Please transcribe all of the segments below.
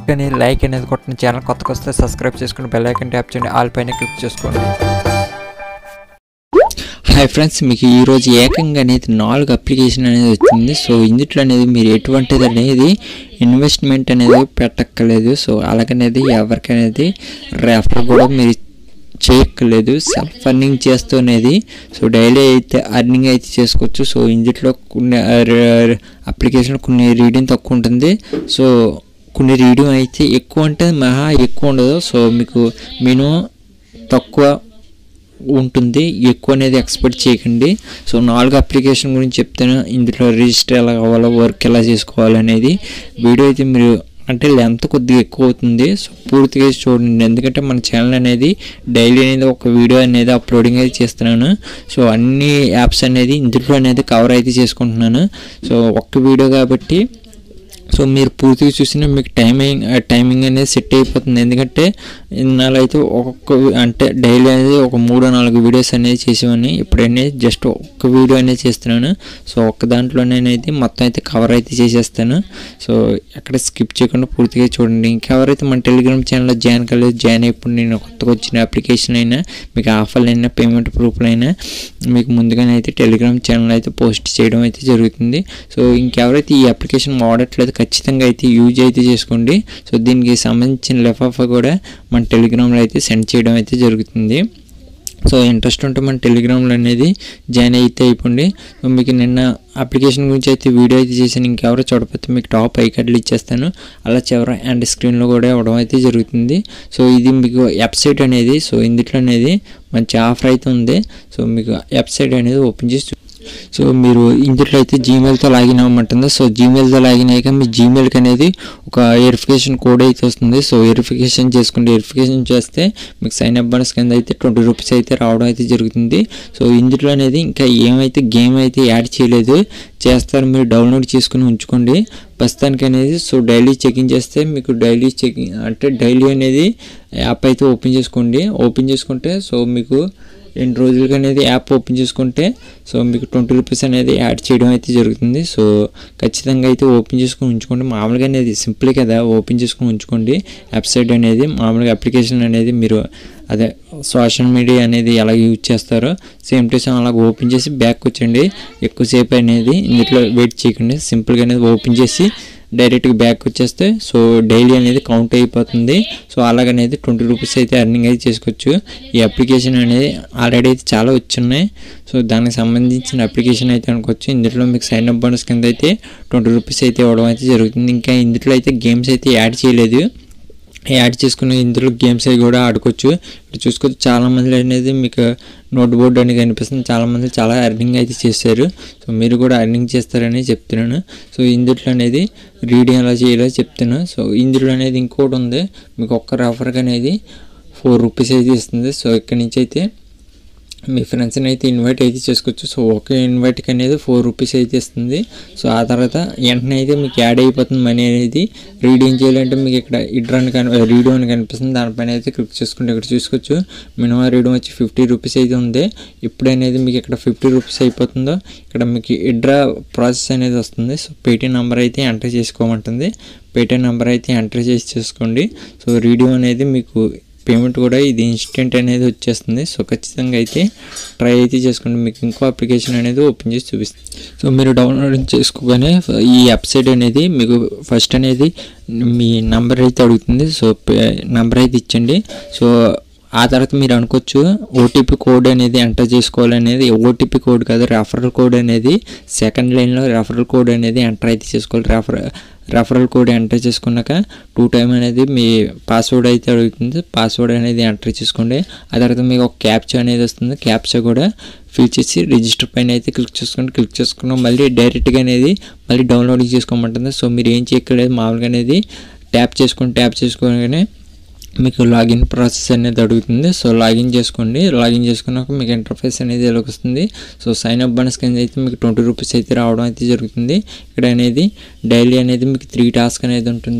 కానీ లైక్ అనేది కొట్టిన ఛానల్ కొత్తగా వస్తే సబ్స్క్రైబ్ చేసుకుని బెల్ ఐకన్ ట్యాప్ చేయండి ఆల్ పైన క్లిక్ చేసుకోండి హాయ్ ఫ్రెండ్స్ మీకు ఈరోజు ఏకంగా అనేది నాలుగు అప్లికేషన్ అనేది వచ్చింది సో ఇందులో అనేది మీరు ఎటువంటిది అనేది ఇన్వెస్ట్మెంట్ అనేది పెట్టక్కర్లేదు సో అలాగనేది ఎవరికనేది రెఫర్ కూడా మీరు చేయక్కర్లేదు సెల్ఫ్ అర్నింగ్ చేస్తూ అనేది సో డైలీ అయితే అర్నింగ్ అయితే చేసుకోవచ్చు సో ఇందులో కొన్ని అప్లికేషన్ కొన్ని రీడింగ్ తక్కువ ఉంటుంది సో కొన్ని రీడింగ్ అయితే ఎక్కువ అంటే మహా ఎక్కువ ఉండదు సో మీకు మినిమం తక్కువ ఉంటుంది ఎక్కువ అనేది ఎక్స్పెక్ట్ చేయకండి సో నాలుగు అప్లికేషన్ గురించి చెప్తాను ఇందులో రిజిస్టర్ ఎలా కావాలో వర్క్ ఎలా చేసుకోవాలి అనేది వీడియో అయితే మీరు అంటే లెంత్ కొద్దిగా ఎక్కువ అవుతుంది సో పూర్తిగా చూడండి ఎందుకంటే మన ఛానల్ అనేది డైలీ అనేది ఒక వీడియో అనేది అప్లోడింగ్ అయితే చేస్తున్నాను సో అన్ని యాప్స్ అనేది ఇందులో అనేది కవర్ అయితే చేసుకుంటున్నాను సో ఒక్క వీడియో కాబట్టి సో మీరు పూర్తిగా చూసినా మీకు టైమింగ్ టైమింగ్ అనేది సెట్ అయిపోతుంది ఎందుకంటే ఇన్నాళ్ళు అయితే ఒక్కొక్క అంటే డైలీ అనేది ఒక మూడు నాలుగు వీడియోస్ అనేది చేసేవాడిని ఇప్పుడనే జస్ట్ ఒక్క వీడియో అనేది చేస్తున్నాను సో ఒక్క దాంట్లోనేనైతే మొత్తం అయితే కవర్ అయితే చేసేస్తాను సో ఎక్కడ స్కిప్ చేయకుండా పూర్తిగా చూడండి ఇంకెవరైతే మన టెలిగ్రామ్ ఛానల్లో జాయిన్ కాలేదు జాయిన్ అయిపోయి నేను కొత్తగా వచ్చిన అప్లికేషన్ అయినా మీకు ఆఫర్లు అయినా పేమెంట్ ప్రూఫ్లు అయినా మీకు ముందుగానే అయితే టెలిగ్రామ్ ఛానల్ అయితే పోస్ట్ చేయడం అయితే జరుగుతుంది సో ఇంకెవరైతే ఈ అప్లికేషన్ వాడట్లేదు ఖచ్చితంగా అయితే యూజ్ అయితే చేసుకోండి సో దీనికి సంబంధించిన లెఫాఫా కూడా మన టెలిగ్రామ్లో అయితే సెండ్ చేయడం అయితే జరుగుతుంది సో ఇంట్రెస్ట్ ఉంటే మన టెలిగ్రామ్లో అనేది జాయిన్ అయితే అయిపోండి సో మీకు నిన్న అప్లికేషన్ గురించి అయితే వీడియో అయితే చేశాను ఇంకెవరో చూడకపోతే మీకు టాప్ ఐ కార్డులు ఇచ్చేస్తాను అలా చివర అండ్ స్క్రీన్లో కూడా ఇవ్వడం అయితే జరుగుతుంది సో ఇది మీకు వెబ్సైట్ అనేది సో ఇందులో అనేది మంచి ఆఫర్ అయితే ఉంది సో మీకు వెబ్సైట్ అనేది ఓపెన్ చేసి చూ- సో మీరు ఇందులో అయితే జీమెయిల్తో లాగిన్ అవ్వమంటుంది సో జీమెయిల్తో లాగిన్ అయ్యాక మీ జీమెయిల్కి అనేది ఒక వెరిఫికేషన్ కోడ్ అయితే వస్తుంది సో వెరిఫికేషన్ చేసుకుంటే వెరిఫికేషన్ చేస్తే మీకు సైన్ అప్ బోనస్ కింద అయితే ట్వంటీ రూపీస్ అయితే రావడం అయితే జరుగుతుంది సో ఇందులో అనేది ఇంకా ఏమైతే గేమ్ అయితే యాడ్ చేయలేదు చేస్తారు మీరు డౌన్లోడ్ చేసుకుని ఉంచుకోండి ప్రస్తుతానికి అనేది సో డైలీ చెకింగ్ చేస్తే మీకు డైలీ చెకింగ్ అంటే డైలీ అనేది యాప్ అయితే ఓపెన్ చేసుకోండి ఓపెన్ చేసుకుంటే సో మీకు రెండు రోజులకి అనేది యాప్ ఓపెన్ చేసుకుంటే సో మీకు ట్వంటీ రూపీస్ అనేది యాడ్ చేయడం అయితే జరుగుతుంది సో ఖచ్చితంగా అయితే ఓపెన్ చేసుకొని ఉంచుకోండి మామూలుగా అనేది సింపుల్ కదా ఓపెన్ చేసుకొని ఉంచుకోండి వెబ్సైట్ అనేది మామూలుగా అప్లికేషన్ అనేది మీరు అదే సోషల్ మీడియా అనేది ఎలా యూజ్ చేస్తారో సేమ్ టు సేమ్ అలాగ ఓపెన్ చేసి బ్యాక్ వచ్చండి ఎక్కువసేపు అనేది ఇందులో వెయిట్ చేయకండి సింపుల్గా అనేది ఓపెన్ చేసి డైరెక్ట్గా బ్యాక్ వచ్చేస్తే సో డైలీ అనేది కౌంట్ అయిపోతుంది సో అలాగనేది ట్వంటీ రూపీస్ అయితే అర్నింగ్ అయితే చేసుకోవచ్చు ఈ అప్లికేషన్ అనేది ఆల్రెడీ అయితే చాలా వచ్చున్నాయి సో దానికి సంబంధించిన అప్లికేషన్ అయితే అనుకోవచ్చు ఇందులో మీకు సైన్ అప్ బోనస్ కింద అయితే ట్వంటీ రూపీస్ అయితే ఇవ్వడం అయితే జరుగుతుంది ఇంకా ఇందులో అయితే గేమ్స్ అయితే యాడ్ చేయలేదు యాడ్ చేసుకుని ఇందులో గేమ్స్ అవి కూడా ఆడుకోవచ్చు ఇక్కడ చూసుకోవచ్చు చాలామంది అనేది మీకు నోట్ బోర్డ్ అనేది కనిపిస్తుంది చాలామంది చాలా ఎర్నింగ్ అయితే చేశారు సో మీరు కూడా ఎర్నింగ్ చేస్తారని చెప్తున్నాను సో ఇందులో అనేది రీడింగ్ ఎలా చేయాలో చెప్తున్నాను సో ఇందులో అనేది ఇంకోటి ఉంది మీకు ఒక్క రెఫర్కి అనేది ఫోర్ రూపీస్ అయితే ఇస్తుంది సో ఇక్కడ నుంచి అయితే మీ ఫ్రెండ్స్ని అయితే ఇన్వైట్ అయితే చేసుకోవచ్చు సో ఒక ఇన్వైట్కి అనేది ఫోర్ రూపీస్ అయితే ఇస్తుంది సో ఆ తర్వాత వెంటనే అయితే మీకు యాడ్ అయిపోతుంది మనీ అనేది రీడింగ్ చేయాలంటే మీకు ఇక్కడ ఇడ్రా అని కని రీడియో అని కనిపిస్తుంది దానిపైన అయితే క్లిక్ చేసుకుంటే ఇక్కడ చూసుకోవచ్చు మినిమం రీడింగ్ వచ్చి ఫిఫ్టీ రూపీస్ అయితే ఉంది ఇప్పుడు అనేది మీకు ఇక్కడ ఫిఫ్టీ రూపీస్ అయిపోతుందో ఇక్కడ మీకు ఇడ్రా ప్రాసెస్ అనేది వస్తుంది సో పేటీఎం నెంబర్ అయితే ఎంటర్ చేసుకోమంటుంది పేటీఎం నెంబర్ అయితే ఎంటర్ చేసి చేసుకోండి సో రీడియో అనేది మీకు పేమెంట్ కూడా ఇది ఇన్స్టెంట్ అనేది వచ్చేస్తుంది సో ఖచ్చితంగా అయితే ట్రై అయితే చేసుకోండి మీకు ఇంకో అప్లికేషన్ అనేది ఓపెన్ చేసి చూపిస్తుంది సో మీరు డౌన్లోడ్ చేసుకోగానే ఈ వెబ్సైట్ అనేది మీకు ఫస్ట్ అనేది మీ నంబర్ అయితే అడుగుతుంది సో నంబర్ అయితే ఇచ్చండి సో ఆ తర్వాత మీరు అనుకోవచ్చు ఓటీపీ కోడ్ అనేది ఎంటర్ చేసుకోవాలనేది ఓటీపీ కోడ్ కాదు రెఫరల్ కోడ్ అనేది సెకండ్ లైన్లో రెఫరల్ కోడ్ అనేది ఎంటర్ అయితే చేసుకోవాలి రెఫర్ రెఫరల్ కోడ్ ఎంటర్ చేసుకున్నాక టూ టైం అనేది మీ పాస్వర్డ్ అయితే అడుగుతుంది పాస్వర్డ్ అనేది ఎంటర్ చేసుకోండి ఆ తర్వాత మీకు ఒక క్యాప్చా అనేది వస్తుంది క్యాప్చా కూడా ఫిల్ చేసి రిజిస్టర్ పైన అయితే క్లిక్ చేసుకోండి క్లిక్ చేసుకున్నాం మళ్ళీ డైరెక్ట్గా అనేది మళ్ళీ డౌన్లోడింగ్ చేసుకోమంటుంది సో మీరు ఏం చేయక్కర్లేదు మామూలుగా అనేది ట్యాప్ చేసుకొని ట్యాప్ చేసుకోగానే మీకు లాగిన్ ప్రాసెస్ అనేది అడుగుతుంది సో లాగిన్ చేసుకోండి లాగిన్ చేసుకున్నాక మీకు ఇంటర్ఫేస్ అనేది ఎలా వస్తుంది సో సైన్ అప్ బనస్ కింద అయితే మీకు ట్వంటీ రూపీస్ అయితే రావడం అయితే జరుగుతుంది ఇక్కడ అనేది డైలీ అనేది మీకు త్రీ టాస్క్ అనేది ఉంటుంది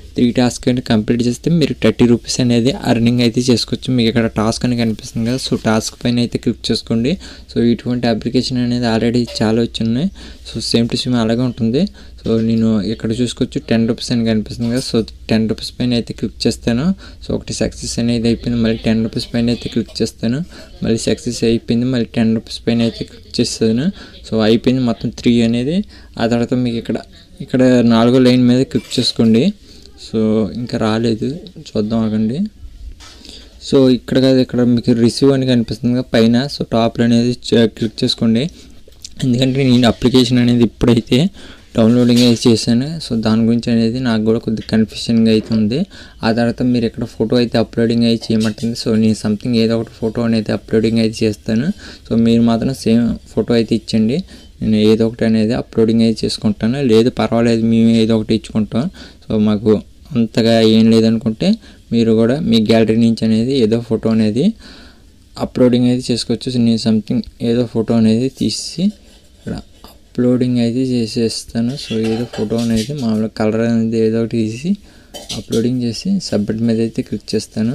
త్రీ టాస్క్ అనేది కంప్లీట్ చేస్తే మీరు థర్టీ రూపీస్ అనేది అర్నింగ్ అయితే చేసుకోవచ్చు మీకు ఇక్కడ టాస్క్ అని కనిపిస్తుంది కదా సో టాస్క్ పైన అయితే క్లిక్ చేసుకోండి సో ఇటువంటి అప్లికేషన్ అనేది ఆల్రెడీ చాలా వచ్చున్నాయి సో సేమ్ టు సేమ్ అలాగే ఉంటుంది సో నేను ఇక్కడ చూసుకోవచ్చు టెన్ రూపీస్ అని కనిపిస్తుంది కదా సో టెన్ రూపీస్ పైన అయితే క్లిక్ చేస్తాను సో ఒకటి సక్సెస్ అనేది అయిపోయింది మళ్ళీ టెన్ రూపీస్ పైన అయితే క్లిక్ చేస్తాను మళ్ళీ సక్సెస్ అయిపోయింది మళ్ళీ టెన్ రూపీస్ పైన అయితే క్లిక్ చేస్తాను సో అయిపోయింది మొత్తం త్రీ అనేది ఆ తర్వాత మీకు ఇక్కడ ఇక్కడ నాలుగో లైన్ మీద క్లిక్ చేసుకోండి సో ఇంకా రాలేదు చూద్దాం ఆగండి సో ఇక్కడ కాదు ఇక్కడ మీకు రిసీవ్ అని కనిపిస్తుంది కదా పైన సో టాప్లో అనేది చ- క్లిక్ చేసుకోండి ఎందుకంటే నేను అప్లికేషన్ అనేది ఇప్పుడైతే డౌన్లోడింగ్ అయితే చేశాను సో దాని గురించి అనేది నాకు కూడా కొద్దిగా కన్ఫ్యూషన్గా అయితే ఉంది ఆ తర్వాత మీరు ఇక్కడ ఫోటో అయితే అప్లోడింగ్ అయితే చేయమంటుంది సో నేను సంథింగ్ ఏదో ఒకటి ఫోటో అనేది అప్లోడింగ్ అయితే చేస్తాను సో మీరు మాత్రం సేమ్ ఫోటో అయితే ఇచ్చండి నేను ఏదో ఒకటి అనేది అప్లోడింగ్ అయితే చేసుకుంటాను లేదు పర్వాలేదు మేము ఏదో ఒకటి ఇచ్చుకుంటాం సో మాకు అంతగా ఏం లేదనుకుంటే మీరు కూడా మీ గ్యాలరీ నుంచి అనేది ఏదో ఫోటో అనేది అప్లోడింగ్ అయితే చేసుకోవచ్చు సో నేను సంథింగ్ ఏదో ఫోటో అనేది తీసి ఇక్కడ అప్లోడింగ్ అయితే చేసేస్తాను సో ఏదో ఫోటో అనేది మామూలుగా కలర్ అనేది ఏదో ఒకటి తీసి అప్లోడింగ్ చేసి సబ్మిట్ మీద అయితే క్లిక్ చేస్తాను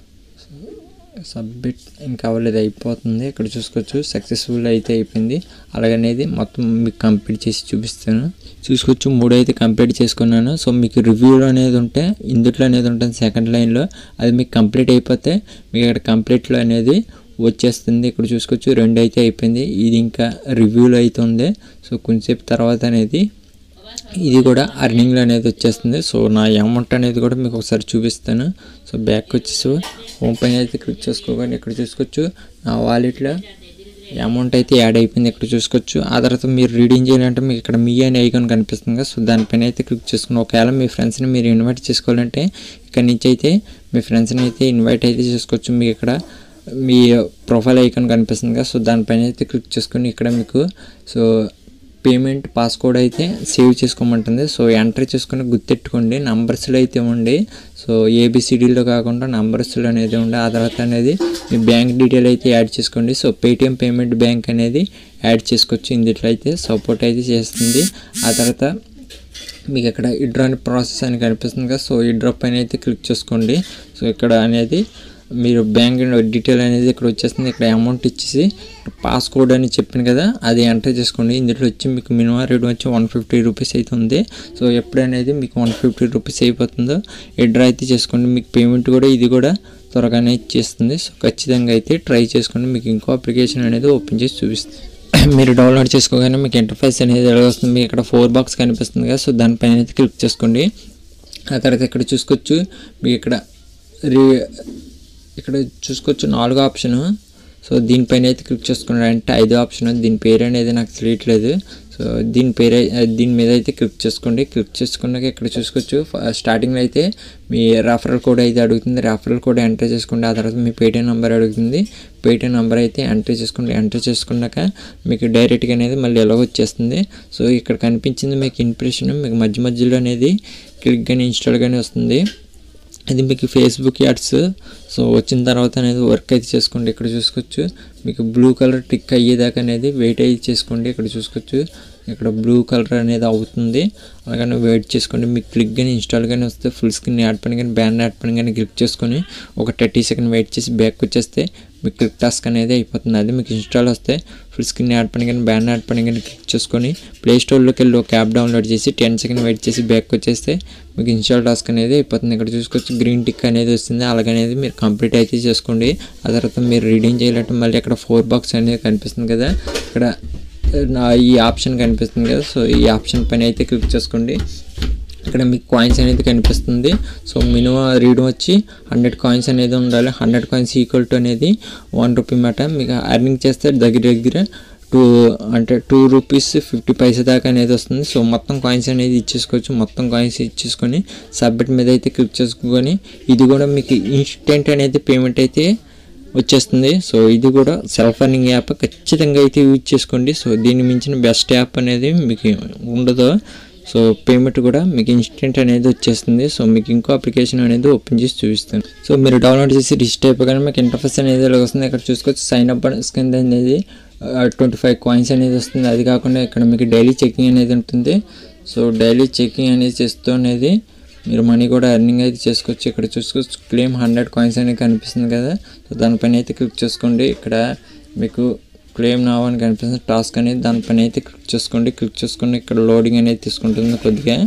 సబ్మిట్ ఇంకా అవ్వలేదు అయిపోతుంది ఇక్కడ చూసుకోవచ్చు సక్సెస్ఫుల్ అయితే అయిపోయింది అలాగనేది మొత్తం మీకు కంప్లీట్ చేసి చూపిస్తాను చూసుకోవచ్చు మూడు అయితే కంప్లీట్ చేసుకున్నాను సో మీకు రివ్యూలో అనేది ఉంటే ఇందుట్లో అనేది ఉంటుంది సెకండ్ లైన్లో అది మీకు కంప్లీట్ అయిపోతే మీకు ఇక్కడ కంప్లీట్లో అనేది వచ్చేస్తుంది ఇక్కడ చూసుకోవచ్చు రెండు అయితే అయిపోయింది ఇది ఇంకా రివ్యూలో అయితే ఉంది సో కొంచెంసేపు తర్వాత అనేది ఇది కూడా అర్నింగ్లో అనేది వచ్చేస్తుంది సో నా అమౌంట్ అనేది కూడా మీకు ఒకసారి చూపిస్తాను సో బ్యాక్ వచ్చేసి హోమ్ పైన అయితే క్లిక్ చేసుకోకండి ఇక్కడ చూసుకోవచ్చు నా వాలెట్లో అమౌంట్ అయితే యాడ్ అయిపోయింది ఇక్కడ చూసుకోవచ్చు ఆ తర్వాత మీరు రీడింగ్ చేయాలంటే మీకు ఇక్కడ మీ అనే ఐకాన్ కనిపిస్తుంది కదా సో దానిపైన అయితే క్లిక్ చేసుకుని ఒకవేళ మీ ఫ్రెండ్స్ని మీరు ఇన్వైట్ చేసుకోవాలంటే ఇక్కడ నుంచి అయితే మీ ఫ్రెండ్స్ని అయితే ఇన్వైట్ అయితే చేసుకోవచ్చు మీకు ఇక్కడ మీ ప్రొఫైల్ ఐకాన్ కనిపిస్తుంది కదా సో దానిపైన అయితే క్లిక్ చేసుకుని ఇక్కడ మీకు సో పేమెంట్ పాస్కోడ్ అయితే సేవ్ చేసుకోమంటుంది సో ఎంటర్ చేసుకుని గుర్తెట్టుకోండి నంబర్స్లో అయితే ఉండి సో ఏబిసిడీలో కాకుండా నంబర్స్లో అనేది ఉండి ఆ తర్వాత అనేది మీ బ్యాంక్ డీటెయిల్ అయితే యాడ్ చేసుకోండి సో పేటిఎం పేమెంట్ బ్యాంక్ అనేది యాడ్ చేసుకోవచ్చు ఇందులో అయితే సపోర్ట్ అయితే చేస్తుంది ఆ తర్వాత మీకు ఇక్కడ ఇడ్రా అని ప్రాసెస్ అని కనిపిస్తుంది కదా సో ఇడ్రా పైన అయితే క్లిక్ చేసుకోండి సో ఇక్కడ అనేది మీరు బ్యాంక్ డీటెయిల్ అనేది ఇక్కడ వచ్చేస్తుంది ఇక్కడ అమౌంట్ ఇచ్చేసి పాస్కోడ్ అని చెప్పాను కదా అది ఎంటర్ చేసుకోండి ఇందులో వచ్చి మీకు మినిమం రేట్ వచ్చి వన్ ఫిఫ్టీ రూపీస్ అయితే ఉంది సో ఎప్పుడనేది మీకు వన్ ఫిఫ్టీ రూపీస్ అయిపోతుందో ఇడ్రా అయితే చేసుకోండి మీకు పేమెంట్ కూడా ఇది కూడా త్వరగానే ఇచ్చేస్తుంది సో ఖచ్చితంగా అయితే ట్రై చేసుకోండి మీకు ఇంకో అప్లికేషన్ అనేది ఓపెన్ చేసి చూపిస్తుంది మీరు డౌన్లోడ్ చేసుకోగానే మీకు ఇంటర్ఫేస్ అనేది ఎలా వస్తుంది మీకు ఇక్కడ ఫోర్ బాక్స్ కనిపిస్తుంది కదా సో దానిపైన అయితే క్లిక్ చేసుకోండి ఆ తర్వాత ఇక్కడ చూసుకోవచ్చు మీకు ఇక్కడ రీ ఇక్కడ చూసుకోవచ్చు నాలుగో ఆప్షను సో దీనిపైన అయితే క్లిక్ చేసుకున్నారు అంటే ఐదో ఆప్షన్ దీని పేరు అనేది నాకు తెలియట్లేదు సో దీని పేరు దీని మీద అయితే క్లిక్ చేసుకోండి క్లిక్ చేసుకున్నాక ఇక్కడ చూసుకోవచ్చు స్టార్టింగ్లో అయితే మీ రెఫరల్ కోడ్ అయితే అడుగుతుంది రెఫరల్ కోడ్ ఎంటర్ చేసుకోండి ఆ తర్వాత మీ పేటీఎం నెంబర్ అడుగుతుంది పేటీఎం నెంబర్ అయితే ఎంటర్ చేసుకోండి ఎంటర్ చేసుకున్నాక మీకు డైరెక్ట్గా అనేది మళ్ళీ ఎలా వచ్చేస్తుంది సో ఇక్కడ కనిపించింది మీకు ఇంప్రెషన్ మీకు మధ్య మధ్యలో అనేది క్లిక్ కానీ ఇన్స్టాల్ కానీ వస్తుంది అది మీకు ఫేస్బుక్ యాడ్స్ సో వచ్చిన తర్వాత అనేది వర్క్ అయితే చేసుకోండి ఇక్కడ చూసుకోవచ్చు మీకు బ్లూ కలర్ టిక్ అయ్యేదాకా అనేది వెయిట్ అయితే చేసుకోండి ఇక్కడ చూసుకోవచ్చు ఇక్కడ బ్లూ కలర్ అనేది అవుతుంది అలాగనే వెయిట్ చేసుకోండి మీకు క్లిక్ కానీ ఇన్స్టాల్ కానీ వస్తే ఫుల్ స్క్రీన్ యాడ్ పని కానీ బ్యాన్ యాడ్ పని కానీ క్లిక్ చేసుకొని ఒక థర్టీ సెకండ్ వెయిట్ చేసి బ్యాక్ వచ్చేస్తే మీకు క్లిక్ టాస్క్ అనేది అయిపోతుంది అది మీకు ఇన్స్టాల్ వస్తే ఫుల్ స్క్రీన్ యాడ్ పని కానీ బ్యాన్ యాడ్ పని కానీ క్లిక్ చేసుకొని ప్లే స్టోర్లోకి వెళ్ళి ఒక యాప్ డౌన్లోడ్ చేసి టెన్ సెకండ్ వెయిట్ చేసి బ్యాక్ వచ్చేస్తే మీకు ఇన్స్టాల్ టాస్క్ అనేది అయిపోతుంది ఇక్కడ చూసుకోవచ్చు గ్రీన్ టిక్ అనేది వస్తుంది అలాగనేది మీరు కంప్లీట్ అయితే చేసుకోండి ఆ తర్వాత మీరు రీడింగ్ చేయాలంటే మళ్ళీ అక్కడ ఫోర్ బాక్స్ అనేది కనిపిస్తుంది కదా ఇక్కడ నా ఈ ఆప్షన్ కనిపిస్తుంది కదా సో ఈ ఆప్షన్ పైన అయితే క్లిక్ చేసుకోండి ఇక్కడ మీకు కాయిన్స్ అనేది కనిపిస్తుంది సో మినిమం రీడ్ వచ్చి హండ్రెడ్ కాయిన్స్ అనేది ఉండాలి హండ్రెడ్ కాయిన్స్ ఈక్వల్ టు అనేది వన్ రూపీ మాట మీకు అర్నింగ్ చేస్తే దగ్గర దగ్గర టూ అంటే టూ రూపీస్ ఫిఫ్టీ పైసా దాకా అనేది వస్తుంది సో మొత్తం కాయిన్స్ అనేది ఇచ్చేసుకోవచ్చు మొత్తం కాయిన్స్ ఇచ్చేసుకొని సబ్మిట్ మీద అయితే క్లిక్ చేసుకొని ఇది కూడా మీకు ఇన్స్టెంట్ అనేది పేమెంట్ అయితే వచ్చేస్తుంది సో ఇది కూడా సెల్ఫ్ అర్నింగ్ యాప్ ఖచ్చితంగా అయితే యూజ్ చేసుకోండి సో దీన్ని మించిన బెస్ట్ యాప్ అనేది మీకు ఉండదు సో పేమెంట్ కూడా మీకు ఇన్స్టెంట్ అనేది వచ్చేస్తుంది సో మీకు ఇంకో అప్లికేషన్ అనేది ఓపెన్ చేసి చూపిస్తాను సో మీరు డౌన్లోడ్ చేసి రిజిస్టర్ అయిపోగానే మీకు ఇంటర్ఫేస్ అనేది ఇలా వస్తుంది ఇక్కడ చూసుకోవచ్చు సైన్ అప్ కింద అనేది ట్వంటీ ఫైవ్ కాయిన్స్ అనేది వస్తుంది అది కాకుండా ఇక్కడ మీకు డైలీ చెకింగ్ అనేది ఉంటుంది సో డైలీ చెకింగ్ అనేది చేస్తూ అనేది మీరు మనీ కూడా ఎర్నింగ్ అయితే చేసుకోవచ్చు ఇక్కడ చూసుకోవచ్చు క్లెయిమ్ హండ్రెడ్ కాయిన్స్ అనేది కనిపిస్తుంది కదా సో దానిపైన అయితే క్లిక్ చేసుకోండి ఇక్కడ మీకు క్లెయిమ్ నావ్ అని కనిపిస్తుంది టాస్క్ అనేది దానిపైన అయితే క్లిక్ చేసుకోండి క్లిక్ చేసుకోండి ఇక్కడ లోడింగ్ అనేది తీసుకుంటుంది కొద్దిగా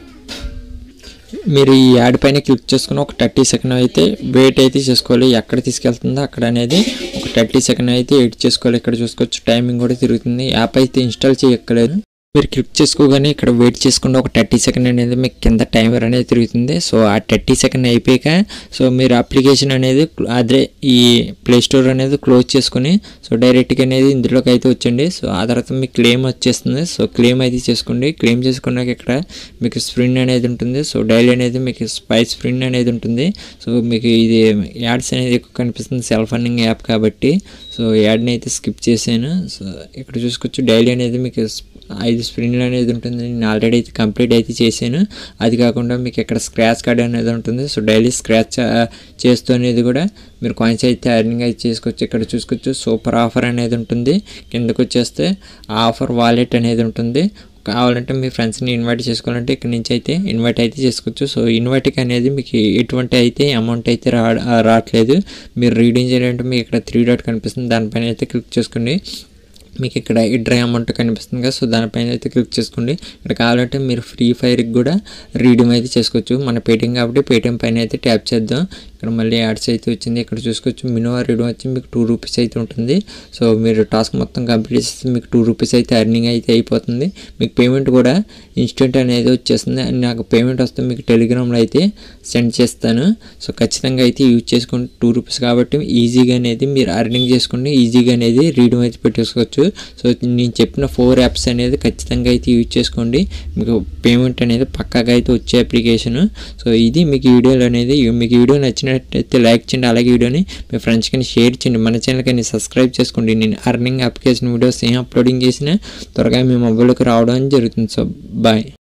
మీరు ఈ యాడ్ పైన క్లిక్ చేసుకుని ఒక థర్టీ సెకండ్ అయితే వెయిట్ అయితే చేసుకోవాలి ఎక్కడ తీసుకెళ్తుందో అక్కడ అనేది ఒక థర్టీ సెకండ్ అయితే ఎడిట్ చేసుకోవాలి ఇక్కడ చూసుకోవచ్చు టైమింగ్ కూడా తిరుగుతుంది యాప్ అయితే ఇన్స్టాల్ చేయక్కలేదు మీరు క్లిక్ చేసుకోగానే ఇక్కడ వెయిట్ చేసుకుంటే ఒక థర్టీ సెకండ్ అనేది మీకు కింద టైమర్ అనేది తిరుగుతుంది సో ఆ థర్టీ సెకండ్ అయిపోయాక సో మీరు అప్లికేషన్ అనేది అదే ఈ ప్లే స్టోర్ అనేది క్లోజ్ చేసుకుని సో డైరెక్ట్గా అనేది ఇందులోకి అయితే వచ్చండి సో ఆ తర్వాత మీకు క్లెయిమ్ వచ్చేస్తుంది సో క్లెయిమ్ అయితే చేసుకోండి క్లెయిమ్ చేసుకున్నాక ఇక్కడ మీకు స్ప్రిన్ అనేది ఉంటుంది సో డైలీ అనేది మీకు స్పై స్ప్రిన్ అనేది ఉంటుంది సో మీకు ఇది యాడ్స్ అనేది ఎక్కువ కనిపిస్తుంది సెల్ఫ్ రన్నింగ్ యాప్ కాబట్టి సో యాడ్ని అయితే స్కిప్ చేశాను సో ఇక్కడ చూసుకోవచ్చు డైలీ అనేది మీకు ఐదు స్ప్రింట్లు అనేది ఉంటుంది నేను ఆల్రెడీ అయితే కంప్లీట్ అయితే చేశాను అది కాకుండా మీకు ఇక్కడ స్క్రాచ్ కార్డ్ అనేది ఉంటుంది సో డైలీ స్క్రాచ్ చేస్తూ అనేది కూడా మీరు కాయిన్స్ అయితే ఎర్నింగ్ అయితే చేసుకోవచ్చు ఇక్కడ చూసుకోవచ్చు సూపర్ ఆఫర్ అనేది ఉంటుంది కిందకు వచ్చేస్తే ఆఫర్ వాలెట్ అనేది ఉంటుంది కావాలంటే మీ ఫ్రెండ్స్ని ఇన్వైట్ చేసుకోవాలంటే ఇక్కడ నుంచి అయితే ఇన్వైట్ అయితే చేసుకోవచ్చు సో ఇన్వైట్కి అనేది మీకు ఎటువంటి అయితే అమౌంట్ అయితే రా రావట్లేదు మీరు రీడింగ్ చేయాలంటే మీకు ఇక్కడ త్రీ డాట్ కనిపిస్తుంది దానిపైన అయితే క్లిక్ చేసుకోండి మీకు ఇక్కడ ఈ డ్రై అమౌంట్ కనిపిస్తుంది కదా సో దానిపైన అయితే క్లిక్ చేసుకోండి ఇక్కడ కావాలంటే మీరు ఫ్రీ ఫైర్కి కూడా రీడింగ్ అయితే చేసుకోవచ్చు మన పేటిఎం కాబట్టి పేటిఎం పైన అయితే ట్యాప్ చేద్దాం ఇక్కడ మళ్ళీ యాడ్స్ అయితే వచ్చింది ఇక్కడ చూసుకోవచ్చు మినిమం రీడింగ్ వచ్చి మీకు టూ రూపీస్ అయితే ఉంటుంది సో మీరు టాస్క్ మొత్తం కంప్లీట్ చేస్తే మీకు టూ రూపీస్ అయితే ఎర్నింగ్ అయితే అయిపోతుంది మీకు పేమెంట్ కూడా ఇన్స్టెంట్ అనేది వచ్చేస్తుంది అండ్ నాకు పేమెంట్ వస్తే మీకు టెలిగ్రామ్లో అయితే సెండ్ చేస్తాను సో ఖచ్చితంగా అయితే యూజ్ చేసుకోండి టూ రూపీస్ కాబట్టి ఈజీగా అనేది మీరు అర్నింగ్ చేసుకోండి ఈజీగా అనేది రీడింగ్ అయితే పెట్టేసుకోవచ్చు సో నేను చెప్పిన ఫోర్ యాప్స్ అనేది ఖచ్చితంగా అయితే యూజ్ చేసుకోండి మీకు పేమెంట్ అనేది పక్కాగా అయితే వచ్చే అప్లికేషన్ సో ఇది మీకు వీడియోలు అనేది మీకు వీడియో నచ్చినట్టయితే లైక్ చేయండి అలాగే వీడియోని మీ ఫ్రెండ్స్ కానీ షేర్ చేయండి మన ఛానల్ కానీ సబ్స్క్రైబ్ చేసుకోండి నేను అర్నింగ్ అప్లికేషన్ వీడియోస్ ఏం అప్లోడింగ్ చేసినా త్వరగా మీ మొబైల్కి రావడం జరుగుతుంది సో బాయ్